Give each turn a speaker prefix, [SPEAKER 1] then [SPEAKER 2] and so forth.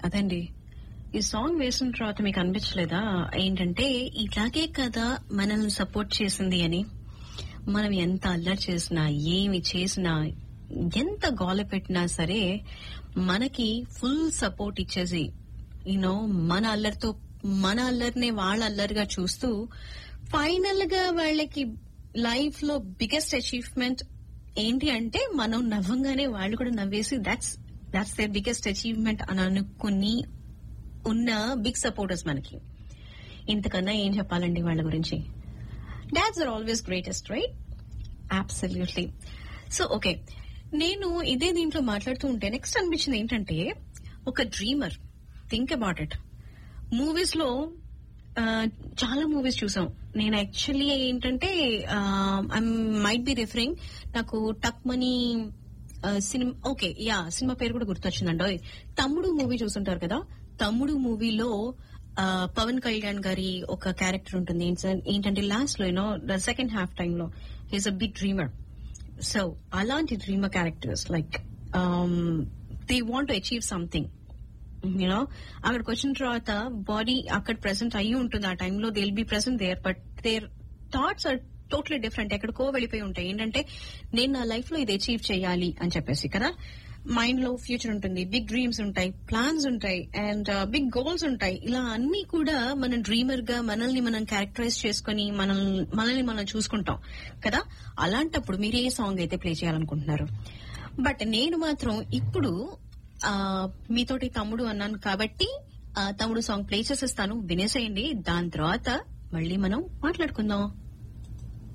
[SPEAKER 1] అదండి ఈ సాంగ్ వేసిన తర్వాత మీకు అనిపించలేదా ఏంటంటే ఇలాగే కదా మనల్ని సపోర్ట్ చేసింది అని మనం ఎంత అల్లరి చేసినా ఏమి చేసినా ఎంత గోల పెట్టినా సరే మనకి ఫుల్ సపోర్ట్ ఇచ్చేసి యూనో మన అల్లరితో మన అల్లరినే వాళ్ళ అల్లరిగా చూస్తూ ఫైనల్ గా వాళ్ళకి లైఫ్ లో బిగ్గెస్ట్ అచీవ్మెంట్ ఏంటి అంటే మనం నవ్వంగానే వాళ్ళు కూడా నవ్వేసి that's that's the biggest achievement అని అనుకుని ఉన్న బిగ్ సపోర్టర్స్ మనకి ఇంతకన్నా ఏం చెప్పాలండి వాళ్ళ గురించి dad's are always greatest right absolutely so okay నేను ఇదే దీంట్లో మాట్లాడుతూ ఉంటే నెక్స్ట్ అనిపించింది ఏంటంటే ఒక dreamer think about it movies లో ఆ, చాలా మూవీస్ చూసాం నేను యాక్చువల్లీ ఏంటంటే ఐ మైట్ బి రిఫరింగ్ నాకు టక్ మనీ సినిమా ఓకే యా సినిమా పేరు కూడా గుర్తొచ్చిందండి ఓయ్. తమ్ముడు మూవీ చూసుంటారు కదా తమ్ముడు మూవీలో ఆ, పవన్ కళ్యాణ్ గారి ఒక క్యారెక్టర్ ఉంటుంది ఏంట- ఏంటంటే లాస్ట్ లో you know the second half time లో he's a big dreamer so అలాంటి dreamer characters like they want to achieve something you know అక్కడికి వచ్చిన తర్వాత బాడీ అక్కడ ప్రెసెంట్ అయ్యి ఉంటుంది ఆ టైంలో they will be present there but their thoughts are totally different ఎక్కడికో వెళ్ళిపోయి ఉంటాయి ఏంటంటే నేను నా లైఫ్ లో ఇది అచీవ్ చేయాలి అని చెప్పేసి కదా మైండ్ లో ఫ్యూచర్ ఉంటుంది బిగ్ డ్రీమ్స్ ఉంటాయి ప్లాన్స్ ఉంటాయి అండ్ బిగ్ గోల్స్ ఉంటాయి ఇలా అన్ని కూడా మనం డ్రీమర్ గా మనల్ని మనం క్యారెక్టరైజ్ చేసుకుని మనల్ని మనల్ని మనం చూసుకుంటాం కదా అలాంటప్పుడు మీరు ఏ సాంగ్ అయితే ప్లే చేయాలనుకుంటున్నారు బట్ నేను మాత్రం ఇప్పుడు ఆ మీతోటి తమ్ముడు అన్నాను కాబట్టి ఆ తమ్ముడు సాంగ్ ప్లే చేసేస్తాను వినేసేయండి దాని తర్వాత మళ్ళీ మనం మాట్లాడుకుందాం